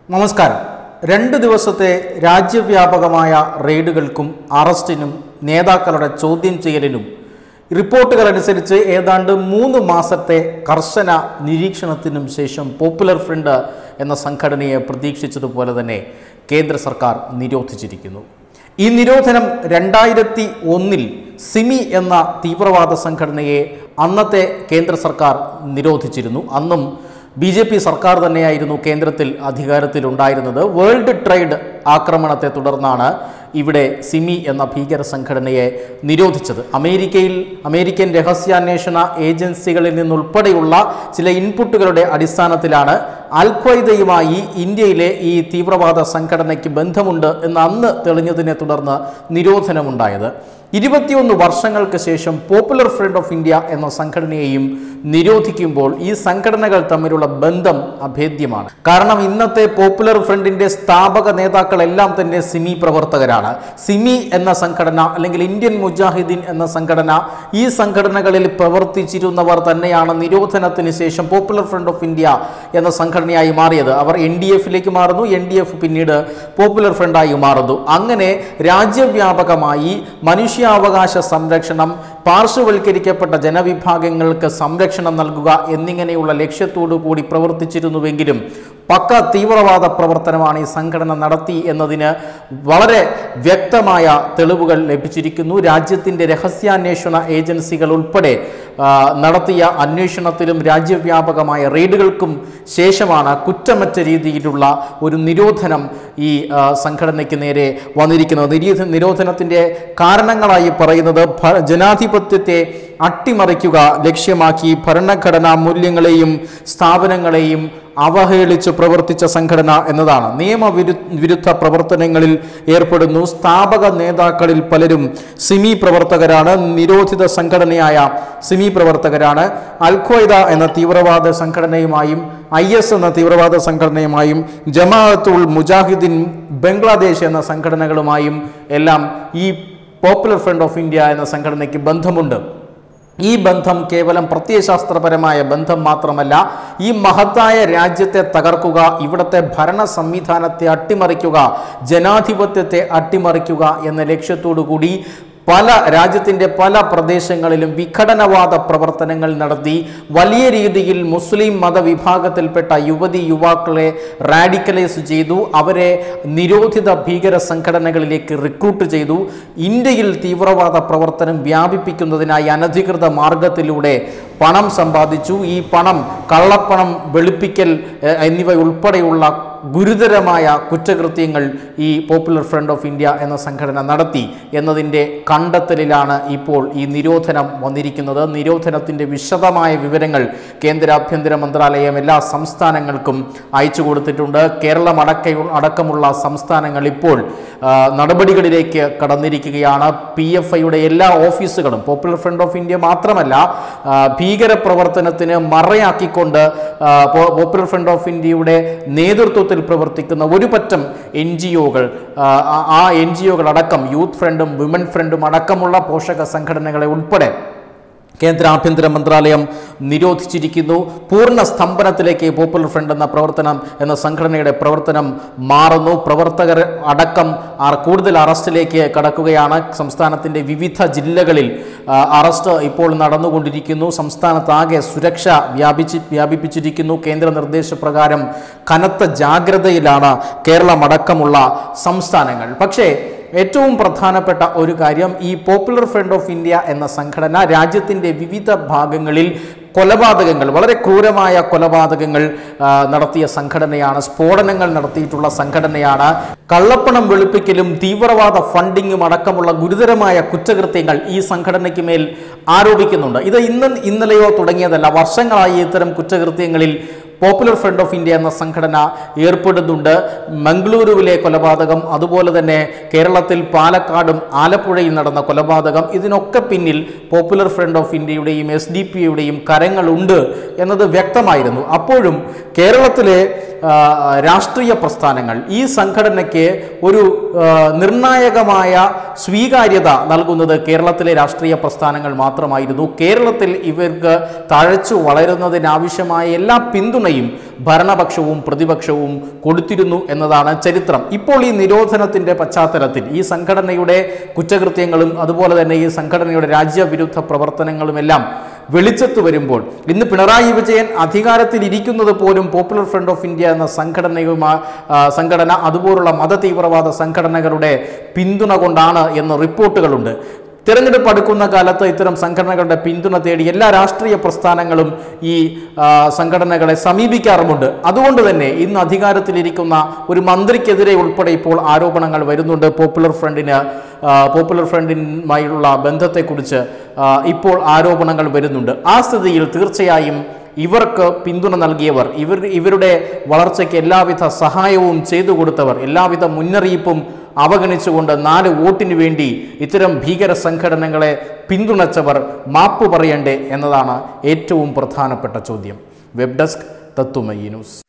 നമസ്കാരം രണ്ട് ദിവസത്തെ രാജ്യവ്യാപകമായ റെയ്ഡുകൾക്കും അറസ്റ്റിനും നേതാക്കളുടെ ചോദ്യം ചെയ്യലിനും റിപ്പോർട്ടുകൾ അനുസരിച്ച് ഏതാണ്ട് മൂന്ന് മാസത്തെ കർശന നിരീക്ഷണത്തിനും ശേഷം പോപ്പുലർ ഫ്രണ്ട് എന്ന സംഘടനയെ പ്രതീക്ഷിച്ചതുപോലെ തന്നെ കേന്ദ്ര സർക്കാർ നിരോധിച്ചിരിക്കുന്നു ഈ നിരോധനം രണ്ടായിരത്തി ഒന്നിൽ സിമി എന്ന തീവ്രവാദ സംഘടനയെ അന്നത്തെ കേന്ദ്ര സർക്കാർ നിരോധിച്ചിരുന്നു അന്നും ബി ജെ പി സർക്കാർ തന്നെയായിരുന്നു കേന്ദ്രത്തിൽ അധികാരത്തിലുണ്ടായിരുന്നത് വേൾഡ് ട്രേഡ് ആക്രമണത്തെ തുടർന്നാണ് ഇവിടെ സിമി എന്ന ഭീകര സംഘടനയെ നിരോധിച്ചത് അമേരിക്കയിൽ അമേരിക്കൻ രഹസ്യാന്വേഷണ ഏജൻസികളിൽ നിന്നുൾപ്പെടെയുള്ള ചില ഇൻപുട്ടുകളുടെ അടിസ്ഥാനത്തിലാണ് അൽ ഖ്വയ്ദയുമായി ഇന്ത്യയിലെ ഈ തീവ്രവാദ സംഘടനയ്ക്ക് ബന്ധമുണ്ട് എന്ന് അന്ന് തെളിഞ്ഞതിനെ തുടർന്ന് നിരോധനമുണ്ടായത് ഇരുപത്തിയൊന്ന് വർഷങ്ങൾക്ക് ശേഷം പോപ്പുലർ ഫ്രണ്ട് ഓഫ് ഇന്ത്യ എന്ന സംഘടനയെയും നിരോധിക്കുമ്പോൾ ഈ സംഘടനകൾ തമ്മിലുള്ള ബന്ധം അഭേദ്യമാണ് കാരണം ഇന്നത്തെ പോപ്പുലർ ഫ്രണ്ടിന്റെ സ്ഥാപക നേതാക്കളെല്ലാം തന്നെ സിമി പ്രവർത്തകരാണ് സിമി എന്ന സംഘടന അല്ലെങ്കിൽ ഇന്ത്യൻ മുജാഹിദീൻ എന്ന സംഘടന ഈ സംഘടനകളിൽ പ്രവർത്തിച്ചിരുന്നവർ തന്നെയാണ് നിരോധനത്തിന് ശേഷം പോപ്പുലർ ഫ്രണ്ട് ഓഫ് ഇന്ത്യ എന്ന സംഘടനയായി മാറിയത് അവർ എൻ ഡി എഫിലേക്ക് മാറുന്നു എൻ ഡി എഫ് പിന്നീട് പോപ്പുലർ ഫ്രണ്ടായി മാറുന്നു അങ്ങനെ രാജ്യവ്യാപകമായി മനുഷ്യാവകാശ സംരക്ഷണം പാർശ്വവൽക്കരിക്കപ്പെട്ട ജനവിഭാഗങ്ങൾക്ക് സംരക്ഷണം നൽകുക എന്നിങ്ങനെയുള്ള ലക്ഷ്യത്തോടു കൂടി പ്രവർത്തിച്ചിരുന്നുവെങ്കിലും പക്ക തീവ്രവാദ പ്രവർത്തനമാണ് ഈ സംഘടന നടത്തി എന്നതിന് വളരെ വ്യക്തമായ തെളിവുകൾ ലഭിച്ചിരിക്കുന്നു രാജ്യത്തിൻ്റെ രഹസ്യാന്വേഷണ ഏജൻസികൾ ഉൾപ്പെടെ ആ, നടത്തിയ അന്വേഷണത്തിലും രാജ്യവ്യാപകമായ റെയ്ഡുകൾക്കും ശേഷമാണ് കുറ്റമറ്റ രീതിയിലുള്ള ഒരു നിരോധനം ഈ ആ, സംഘടനയ്ക്ക് നേരെ വന്നിരിക്കുന്നത് നിരീധ നിരോധനത്തിൻ്റെ കാരണങ്ങളായി പറയുന്നത് ഭ- ജനാധിപത്യത്തെ അട്ടിമറിക്കുക ലക്ഷ്യമാക്കി ഭരണഘടനാ മൂല്യങ്ങളെയും സ്ഥാപനങ്ങളെയും അവഹേളിച്ച് പ്രവർത്തിച്ച സംഘടന എന്നതാണ് നിയമവിരു വിരുദ്ധ പ്രവർത്തനങ്ങളിൽ ഏർപ്പെടുന്നു സ്ഥാപക നേതാക്കളിൽ പലരും സിമി പ്രവർത്തകരാണ് നിരോധിത സംഘടനയായ സിമി പ്രവർത്തകരാണ് അൽഖ്വയ്ദ എന്ന തീവ്രവാദ സംഘടനയുമായും ഐ എസ് എന്ന തീവ്രവാദ സംഘടനയുമായും ജമാഅത്തുൽ മുജാഹിദീൻ ബംഗ്ലാദേശ് എന്ന സംഘടനകളുമായും എല്ലാം ഈ പോപ്പുലർ ഫ്രണ്ട് ഓഫ് ഇന്ത്യ എന്ന സംഘടനയ്ക്ക് ബന്ധമുണ്ട് ഈ ബന്ധം കേവലം പ്രത്യയശാസ്ത്രപരമായ ബന്ധം മാത്രമല്ല ഈ മഹത്തായ രാജ്യത്തെ തകർക്കുക ഇവിടുത്തെ ഭരണ സംവിധാനത്തെ അട്ടിമറിക്കുക ജനാധിപത്യത്തെ അട്ടിമറിക്കുക എന്ന ലക്ഷ്യത്തോടു കൂടി പല രാജ്യത്തിൻ്റെ പല പ്രദേശങ്ങളിലും വിഘടനവാദ പ്രവർത്തനങ്ങൾ നടത്തി വലിയ രീതിയിൽ മുസ്ലിം മതവിഭാഗത്തിൽപ്പെട്ട യുവതി യുവാക്കളെ റാഡിക്കലൈസ് ചെയ്തു അവരെ നിരോധിത ഭീകര സംഘടനകളിലേക്ക് റിക്രൂട്ട് ചെയ്തു ഇന്ത്യയിൽ തീവ്രവാദ പ്രവർത്തനം വ്യാപിപ്പിക്കുന്നതിനായി അനധികൃത മാർഗത്തിലൂടെ പണം സമ്പാദിച്ചു ഈ പണം കള്ളപ്പണം വെളുപ്പിക്കൽ എഹ്, എന്നിവ ഉൾപ്പെടെയുള്ള ഗുരുതരമായ കുറ്റകൃത്യങ്ങൾ ഈ പോപ്പുലർ ഫ്രണ്ട് ഓഫ് ഇന്ത്യ എന്ന സംഘടന നടത്തി എന്നതിൻ്റെ കണ്ടെത്തലിലാണ് ഇപ്പോൾ ഈ നിരോധനം വന്നിരിക്കുന്നത് നിരോധനത്തിൻ്റെ വിശദമായ വിവരങ്ങൾ കേന്ദ്ര ആഭ്യന്തര മന്ത്രാലയം എല്ലാ സംസ്ഥാനങ്ങൾക്കും അയച്ചു കൊടുത്തിട്ടുണ്ട് കേരളം അടക്ക അടക്കമുള്ള സംസ്ഥാനങ്ങൾ ഇപ്പോൾ ആ, നടപടികളിലേക്ക് കടന്നിരിക്കുകയാണ് പി എഫ് ഐയുടെ എല്ലാ ഓഫീസുകളും പോപ്പുലർ ഫ്രണ്ട് ഓഫ് ഇന്ത്യ മാത്രമല്ല ആ, ഭീകര പ്രവർത്തനത്തിന് മറയാക്കിക്കൊണ്ട് ആ, പോ- പോപ്പുലർ ഫ്രണ്ട് ഓഫ് ഇന്ത്യയുടെ നേതൃത്വത്തിൽ പ്രവർത്തിക്കുന്ന ഒരു പറ്റം എൻ ജി ഒകൾ ആ എൻ ജി ഒകൾ അടക്കം യൂത്ത് ഫ്രണ്ടും വിമൻ ഫ്രണ്ടും അടക്കമുള്ള പോഷക സംഘടനകളെ ഉൾപ്പെടെ കേന്ദ്ര ആഭ്യന്തര മന്ത്രാലയം നിരോധിച്ചിരിക്കുന്നു പൂർണ്ണ സ്തംഭനത്തിലേക്ക് പോപ്പുലർ ഫ്രണ്ട് എന്ന പ്രവർത്തനം എന്ന സംഘടനയുടെ പ്രവർത്തനം മാറുന്നു പ്രവർത്തകർ അടക്കം ആ കൂടുതൽ അറസ്റ്റിലേക്ക് കടക്കുകയാണ് സംസ്ഥാനത്തിൻ്റെ വിവിധ ജില്ലകളിൽ ആ, അറസ്റ്റ് ഇപ്പോൾ നടന്നുകൊണ്ടിരിക്കുന്നു സംസ്ഥാനത്താകെ സുരക്ഷ വ്യാപിച്ച് വ്യാപിപ്പിച്ചിരിക്കുന്നു കേന്ദ്ര നിർദ്ദേശപ്രകാരം കനത്ത ജാഗ്രതയിലാണ് കേരളം അടക്കമുള്ള സംസ്ഥാനങ്ങൾ പക്ഷേ ഏറ്റവും പ്രധാനപ്പെട്ട ഒരു കാര്യം ഈ പോപ്പുലർ ഫ്രണ്ട് ഓഫ് ഇന്ത്യ എന്ന സംഘടന രാജ്യത്തിൻ്റെ വിവിധ ഭാഗങ്ങളിൽ കൊലപാതകങ്ങൾ വളരെ ക്രൂരമായ കൊലപാതകങ്ങൾ ആ, നടത്തിയ സംഘടനയാണ് സ്ഫോടനങ്ങൾ നടത്തിയിട്ടുള്ള സംഘടനയാണ് കള്ളപ്പണം വെളുപ്പിക്കലും തീവ്രവാദ ഫണ്ടിങ്ങും അടക്കമുള്ള ഗുരുതരമായ കുറ്റകൃത്യങ്ങൾ ഈ സംഘടനയ്ക്ക് മേൽ ആരോപിക്കുന്നുണ്ട് ഇത് ഇന്ന് ഇന്നലെയോ തുടങ്ങിയതല്ല വർഷങ്ങളായി ഇത്തരം കുറ്റകൃത്യങ്ങളിൽ പോപ്പുലർ ഫ്രണ്ട് ഓഫ് ഇന്ത്യ എന്ന സംഘടന ഏർപ്പെടുന്നുണ്ട് മംഗളൂരുവിലെ കൊലപാതകം അതുപോലെ തന്നെ കേരളത്തിൽ പാലക്കാടും ആലപ്പുഴയിൽ നടന്ന കൊലപാതകം ഇതിനൊക്കെ പിന്നിൽ പോപ്പുലർ ഫ്രണ്ട് ഓഫ് ഇന്ത്യയുടെയും എസ് ഡി പി യുടെയും കരങ്ങളുണ്ട് എന്നത് വ്യക്തമായിരുന്നു അപ്പോഴും കേരളത്തിലെ ആ, രാഷ്ട്രീയ പ്രസ്ഥാനങ്ങൾ ഈ സംഘടനയ്ക്ക് ഒരു ആ, നിർണായകമായ സ്വീകാര്യത നൽകുന്നത് കേരളത്തിലെ രാഷ്ട്രീയ പ്രസ്ഥാനങ്ങൾ മാത്രമായിരുന്നു കേരളത്തിൽ ഇവർക്ക് തഴച്ചു വളരുന്നതിനാവശ്യമായ എല്ലാ പിന്തുണയും പിന്തുണയും ഭരണപക്ഷവും പ്രതിപക്ഷവും കൊടുത്തിരുന്നു എന്നതാണ് ചരിത്രം ഇപ്പോൾ ഈ നിരോധനത്തിന്റെ പശ്ചാത്തലത്തിൽ ഈ സംഘടനയുടെ കുറ്റകൃത്യങ്ങളും അതുപോലെ തന്നെ ഈ സംഘടനയുടെ രാജ്യവിരുദ്ധ പ്രവർത്തനങ്ങളുമെല്ലാം വെളിച്ചത്ത് വരുമ്പോൾ ഇന്ന് പിണറായി വിജയൻ അധികാരത്തിൽ ഇരിക്കുന്നത് പോലും പോപ്പുലർ ഫ്രണ്ട് ഓഫ് ഇന്ത്യ എന്ന സംഘടനയുമായി ആ, സംഘടന അതുപോലുള്ള മത തീവ്രവാദ സംഘടനകളുടെ പിന്തുണ കൊണ്ടാണ് എന്ന് റിപ്പോർട്ടുകളുണ്ട് തിരഞ്ഞെടുപ്പ് അടുക്കുന്ന കാലത്ത് ഇത്തരം സംഘടനകളുടെ പിന്തുണ തേടി എല്ലാ രാഷ്ട്രീയ പ്രസ്ഥാനങ്ങളും ഈ ആ, സംഘടനകളെ സമീപിക്കാറുമുണ്ട് അതുകൊണ്ട് തന്നെ ഇന്ന് അധികാരത്തിലിരിക്കുന്ന ഒരു മന്ത്രിക്കെതിരെ ഉൾപ്പെടെ ഇപ്പോൾ ആരോപണങ്ങൾ വരുന്നുണ്ട് പോപ്പുലർ ഫ്രണ്ടിന് ആ, പോപ്പുലർ ഫ്രണ്ടിനുമായുള്ള ബന്ധത്തെക്കുറിച്ച് ആ, ഇപ്പോൾ ആരോപണങ്ങൾ വരുന്നുണ്ട് ആ സ്ഥിതിയിൽ തീർച്ചയായും ഇവർക്ക് പിന്തുണ നൽകിയവർ ഇവർ ഇവരുടെ വളർച്ചയ്ക്ക് എല്ലാവിധ സഹായവും ചെയ്തു കൊടുത്തവർ എല്ലാവിധ മുന്നറിയിപ്പും അവഗണിച്ചുകൊണ്ട് നാല് വോട്ടിന് വേണ്ടി ഇത്തരം ഭീകര സംഘടനകളെ പിന്തുണച്ചവർ മാപ്പ് പറയണ്ടേ എന്നതാണ് ഏറ്റവും പ്രധാനപ്പെട്ട ചോദ്യം വെബ് ഡെസ്ക് തത്തുമയി ന്യൂസ്